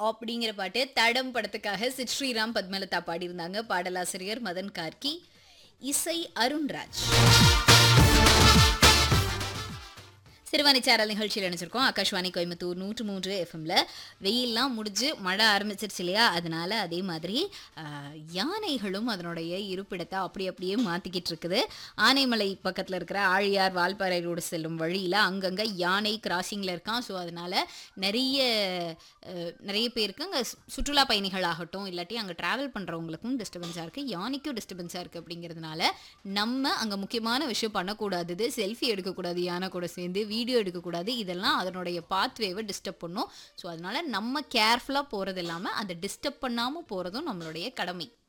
அப்படிங்கிற பாட்டு தடம் படத்துக்காக சித் ஸ்ரீராம் பத்மலதா பாடியிருந்தாங்க பாடலாசிரியர் மதன் கார்கி இசை அருண்ராஜ் சிறுவாணிச்சாரல் நிகழ்ச்சியில் நினைச்சிருக்கோம் ஆகாஷ்வாணி கோயம்புத்தூர் நூற்று மூன்று எஃப்எம்ல வெயில்லாம் முடிஞ்சு மழை ஆரம்பிச்சிருச்சு இல்லையா அதனால அதே மாதிரி ஆஹ், யானைகளும் அதனுடைய இருப்பிடத்தை அப்படி அப்படியே மாத்திக்கிட்டு இருக்குது ஆனைமலை பக்கத்தில் இருக்கிற ஆழியார் வால்பாறை ரோடு செல்லும் வழியில் அங்கங்கே யானை கிராசிங்கில் இருக்கான் ஸோ அதனால நிறைய அஹ், நிறைய பேருக்கு அங்கே சுற்றுலா பயணிகள் ஆகட்டும் இல்லாட்டி அங்கே ட்ராவல் பண்ணுறவங்களுக்கும் டிஸ்டர்பன்ஸாக இருக்குது யானைக்கும் டிஸ்டர்பன்ஸாக இருக்குது அப்படிங்கிறதுனால நம்ம அங்கே முக்கியமான விஷயம் பண்ணக்கூடாதது செல்ஃபி எடுக்கக்கூடாது யானை கூட சேர்ந்து வீடியோ எடுக்கக்கூடாது இதெல்லாம் அதனுடைய பாத்வேவை டிஸ்டர்ப் பண்ணும் ஸோ அதனால நம்ம கேர்ஃபுல்லாக போகிறது இல்லாமல் அதை டிஸ்டர்ப் பண்ணாமல் போகிறதும் நம்மளுடைய கடமை